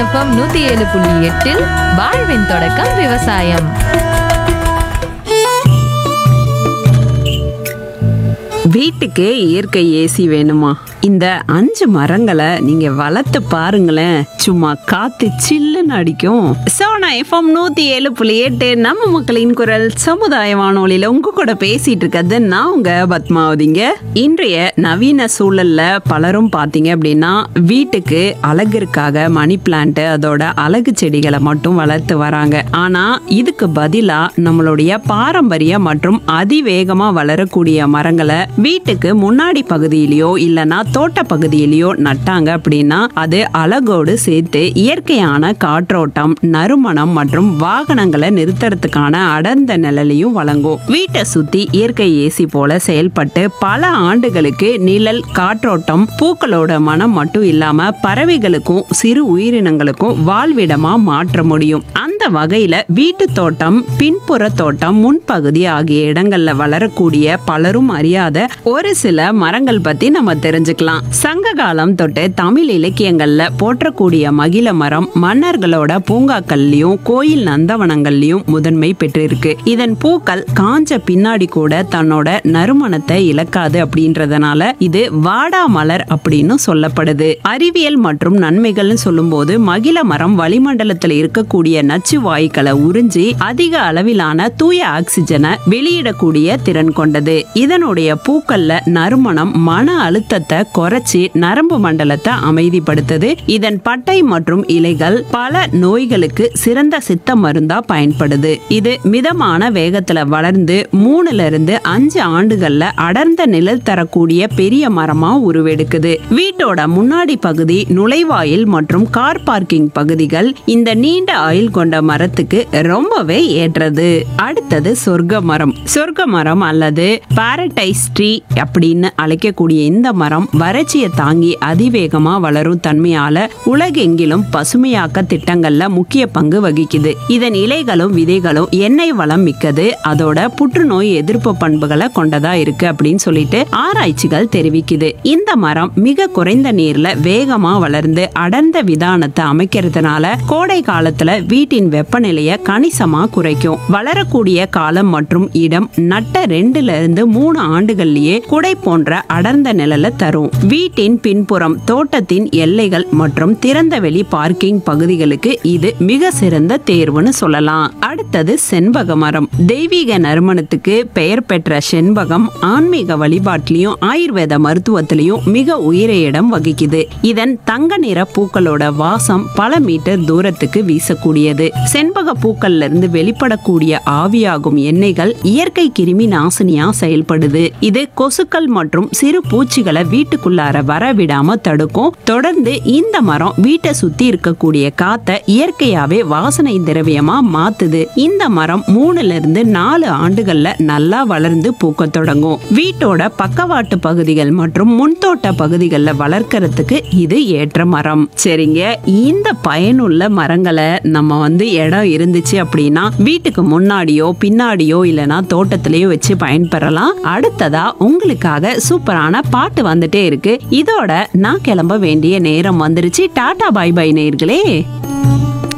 FM நூத்தி ஏழு புள்ளி எட்டில் வாழ்வின் தொடக்கம் விவசாயம் வீட்டுக்கு இயற்கை ஏசி வேணுமா இந்த அஞ்சு மரங்களை நீங்க வளர்த்து பாருங்களேன் சும்மா காத்து சில்லுன்னு அடிக்கும் சோனா எஃப்எம் நூத்தி ஏழு புள்ளி எட்டு நம்ம மக்களின் குரல் சமுதாய வானொலியில உங்க கூட பேசிட்டு இருக்கிறது நான் உங்க பத்மாவதிங்க இன்றைய நவீன சூழல்ல பலரும் பாத்தீங்க அப்படின்னா வீட்டுக்கு அழகிற்காக மணி பிளான்ட் அதோட அழகு செடிகளை மட்டும் வளர்த்து வராங்க ஆனா இதுக்கு பதிலா நம்மளுடைய பாரம்பரிய மற்றும் அதிவேகமா வளரக்கூடிய மரங்களை வீட்டுக்கு முன்னாடி பகுதியிலயோ இல்லனா தோட்ட பகுதியிலயோ நட்டாங்க அப்படின்னா அது அழகோடு சேர்த்து இயற்கையான காற்றோட்டம் நறுமணம் மற்றும் வாகனங்களை நிறுத்துறதுக்கான அடர்ந்த நிழலையும் வழங்கும் வீட்டை சுத்தி இயற்கை ஏசி போல செயல்பட்டு பல ஆண்டுகளுக்கு நிழல் காற்றோட்டம் பூக்களோட மனம் மட்டும் இல்லாம பறவைகளுக்கும் சிறு உயிரினங்களுக்கும் வாழ்விடமா மாற்ற முடியும் அந்த வகையில வீட்டு தோட்டம் பின்புற தோட்டம் முன்பகுதி ஆகிய இடங்கள்ல வளரக்கூடிய பலரும் அறியாத ஒரு சில மரங்கள் பத்தி நம்ம தெரிஞ்சுக்கலாம் சங்க காலம் தொட்டு தமிழ் இலக்கியங்கள்ல போற்றக்கூடிய மகிழ மரம் மன்னர்களோட பூங்காக்கள்லயும் கோயில் நந்தவனங்கள்லயும் முதன்மை பெற்றிருக்கு இதன் பூக்கள் காஞ்ச பின்னாடி கூட தன்னோட நறுமணத்தை இழக்காது அப்படின்றதுனால இது வாடா மலர் அப்படின்னு சொல்லப்படுது அறிவியல் மற்றும் நன்மைகள்னு சொல்லும்போது மகிழ மரம் வளிமண்டலத்தில் இருக்கக்கூடிய நச்சு வாயுக்களை உறிஞ்சி அதிக அளவிலான தூய ஆக்சிஜனை வெளியிடக்கூடிய திறன் கொண்டது இதனுடைய பூக்கள்ல நறுமணம் மன அழுத்தத்தை குறைச்சி நரம்பு மண்டலத்தை அமைதிப்படுத்துது இதன் பட்டை மற்றும் இலைகள் பல நோய்களுக்கு சிறந்த சித்த மருந்தா பயன்படுது இது மிதமான வேகத்துல வளர்ந்து மூணுல இருந்து அஞ்சு ஆண்டுகள்ல அடர்ந்த நிழல் தரக்கூடிய பெரிய மரமா உருவெடுக்குது வீட்டோட முன்னாடி பகுதி நுழைவாயில் மற்றும் கார் பார்க்கிங் பகுதிகள் இந்த நீண்ட ஆயுள் கொண்ட மரத்துக்கு ரொம்பவே ஏற்றது அடுத்தது சொர்க்க மரம் சொர்க்க மரம் அல்லது பாரடைஸ் ட்ரீ அப்படின்னு அழைக்கக்கூடிய இந்த மரம் வறட்சியை தாங்கி அதிவேகமா வளரும் தன்மையால உலகெங்கிலும் பசுமையாக்க திட்டங்கள்ல முக்கிய பங்கு வகிக்குது இதன் இலைகளும் விதைகளும் எண்ணெய் வளம் மிக்கது அதோட புற்றுநோய் எதிர்ப்பு பண்புகளை கொண்டதா இருக்கு அப்படின்னு சொல்லிட்டு ஆராய்ச்சிகள் தெரிவிக்குது இந்த மரம் மிக குறைந்த நீர்ல வேகமா வளர்ந்து அடர்ந்த விதானத்தை அமைக்கிறதுனால கோடை காலத்துல வீட்டின் வெப்பநிலையை கணிசமா குறைக்கும் வளரக்கூடிய காலம் மற்றும் இடம் நட்ட ரெண்டுல இருந்து மூணு ஆண்டுகள்லயே குடை போன்ற அடர்ந்த நிழலை தரும் வீட்டின் பின்புறம் தோட்டத்தின் எல்லைகள் மற்றும் திறந்த வெளி பார்க்கிங் பகுதிகளுக்கு இது மிக சிறந்த தேர்வுன்னு சொல்லலாம் அடுத்தது செண்பக மரம் தெய்வீக நறுமணத்துக்கு பெயர் பெற்ற செண்பகம் ஆன்மீக வழிபாட்டிலையும் ஆயுர்வேத மருத்துவத்திலையும் மிக உயர இடம் வகிக்குது இதன் தங்க நிற பூக்களோட வாசம் பல மீட்டர் தூரத்துக்கு வீசக்கூடியது செண்பக பூக்கள்ல இருந்து வெளிப்படக்கூடிய ஆவியாகும் எண்ணெய்கள் இயற்கை கிருமி நாசினியா செயல்படுது இது கொசுக்கள் மற்றும் சிறு பூச்சிகளை வீட்டுக்குள்ளார வர விடாம தடுக்கும் தொடர்ந்து இந்த மரம் வீட்டை சுத்தி இருக்கக்கூடிய காத்த இயற்கையாவே வாசனை திரவியமா மாத்துது இந்த மரம் மூணுல இருந்து நாலு ஆண்டுகள்ல நல்லா வளர்ந்து பூக்க தொடங்கும் வீட்டோட பக்கவாட்டு பகுதிகள் மற்றும் முன்தோட்ட பகுதிகளில் வளர்க்கறதுக்கு இது ஏற்ற மரம் சரிங்க இந்த பயனுள்ள மரங்களை நம்ம வந்து இடம் இருந்துச்சு அப்படின்னா வீட்டுக்கு முன்னாடியோ பின்னாடியோ இல்லைன்னா தோட்டத்திலேயோ வச்சு பயன்பெறலாம் அடுத்ததா உங்களுக்காக சூப்பரான பாட்டு வந்துட்டே இருக்கு இதோட நான் கிளம்ப வேண்டிய நேரம் வந்துருச்சு டாடா பை பை நேர்களே